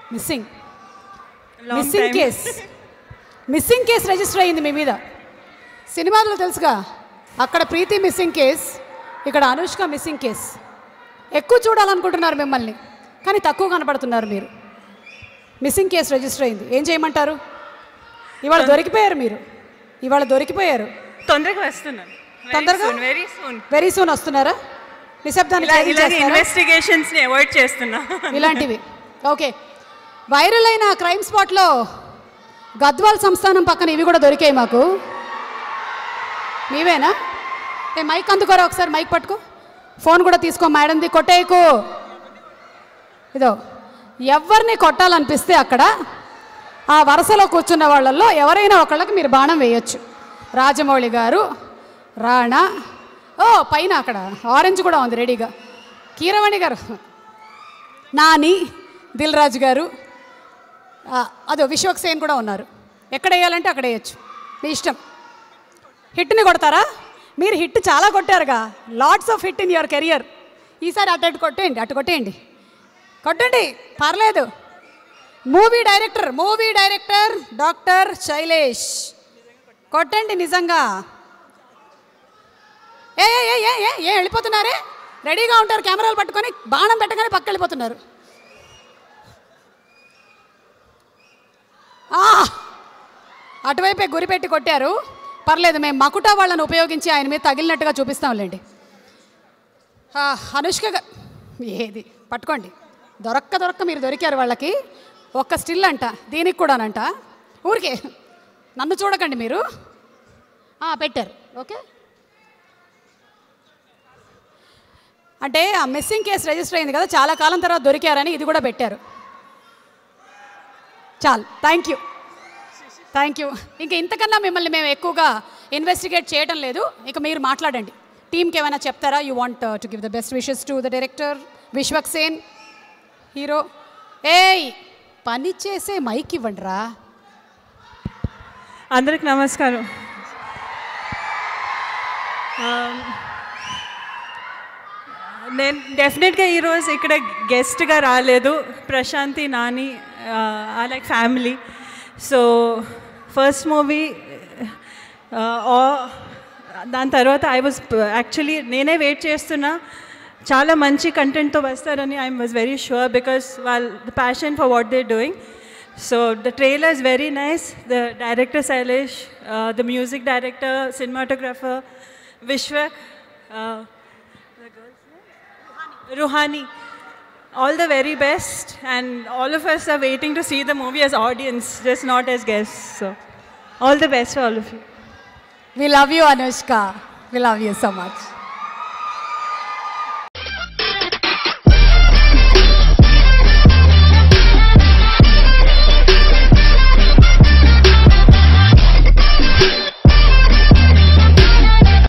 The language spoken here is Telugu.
Missing Long missing time. Case missing case register అయ్యింది మీ మీద సినిమాలో తెలుసుగా అక్కడ ప్రీతి మిస్సింగ్ కేస్ ఇక్కడ అనుష్క మిస్సింగ్ కేస్ ఎక్కువ చూడాలనుకుంటున్నారు మిమ్మల్ని కానీ తక్కువ కనపడుతున్నారు మీరు మిస్సింగ్ కేసు రిజిస్టర్ అయింది ఏం చేయమంటారు ఇవాళ దొరికిపోయారు మీరు ఇవాళ దొరికిపోయారు తొందరగా వస్తున్నాను తొందరగా? వెరీ సూన్ వెరీ సూన్ వస్తున్నారా నిశ్శబ్దాన్ని ఇలా ఖైదీ ఇలాగే చేస్తారా? ఇన్వెస్టిగేషన్స్ ని అవాయిడ్ చేస్తున్నా ఇలాంటివి ఓకే వైరల్ అయిన క్రైమ్ స్పాట్లో గద్వాల్ సంస్థానం పక్కన ఇవి కూడా దొరికాయి మాకు మీవేనా ఏ మైక్ అందుకోరా ఒకసారి మైక్ పట్టుకో ఫోన్ కూడా తీసుకో మేడంది కొట్టేయకు ఇదో ఎవరిని కొట్టాలనిపిస్తే అక్కడ ఆ వరుసలో కూర్చున్న వాళ్ళల్లో ఎవరైనా ఒకళ్ళకి మీరు బాణం వేయొచ్చు రాజమౌళి గారు రాణా ఓ పైన అక్కడ ఆరెంజ్ కూడా ఉంది రెడీగా కీరవాణి గారు నాని దిల్ రాజు గారు ఆ, అదో విశ్వక్ సేన్ కూడా ఉన్నారు ఎక్కడ వేయాలంటే అక్కడ వేయచ్చు మీ ఇష్టం హిట్ని కొడతారా మీరు హిట్ చాలా కొట్టారుగా lots of hit in your career ఈసారి అటు అటు కొట్టేయండి అటు కొట్టేయండి కొట్టండి పర్లేదు movie director movie director doctor Sailesh కొట్టండి నిజంగా ఏ ఏ ఏ ఏ ఏ ఏ వెళ్ళిపోతున్నారే రెడీగా ఉంటారు కెమెరాలు పట్టుకొని బాణం పెట్టగానే పక్క వెళ్ళిపోతున్నారు ఆ! అటువైపే గురిపెట్టి కొట్టారు పర్లేదు మేము మకుటా వాళ్ళని ఉపయోగించి ఆయన మీద తగిలినట్టుగా చూపిస్తాంలేండి ఆ, అనుష్క గా- ఏది పట్టుకోండి దొరక్క దొరక్క మీరు దొరికారు వాళ్ళకి ఒక్క స్టిల్ అంట దీనికి కూడానంట ఊరికే నన్ను చూడకండి మీరు ఆ, పెట్టారు ఓకే అంటే ఆ మిస్సింగ్ కేసు రిజిస్టర్ అయింది కదా చాలా కాలం తర్వాత దొరికారని ఇది కూడా పెట్టారు చాలు థ్యాంక్ యూ థ్యాంక్ యూ ఇంకా ఇంతకన్నా మిమ్మల్ని మేము ఎక్కువగా ఇన్వెస్టిగేట్ చేయడం లేదు ఇక మీరు మాట్లాడండి టీంకి ఏమైనా చెప్తారా you want to give the best wishes to the director Vishwak Sen hero ఏయ్ పని చేసే మైక్ ఇవ్వండి రా అందరికి నమస్కారం Um, నేను డెఫినెట్గా ఈరోజు ఇక్కడ గెస్ట్గా రాలేదు Prashanti Nani I like family so first movie దాని తర్వాత ఐ వాజ్ యాక్చువల్లీ నేనే వెయిట్ చేస్తున్నా చాలా మంచి కంటెంట్తో వస్తారని I was very sure because వాళ్ళ the passion for what they doing so the trailer is very nice the director Sailesh the music director cinematographer Vishwak Ruhani. All the very best, and all of us are waiting to see the movie as audience, just not as guests. So, all the best for all of you. We love you Anushka we love you so much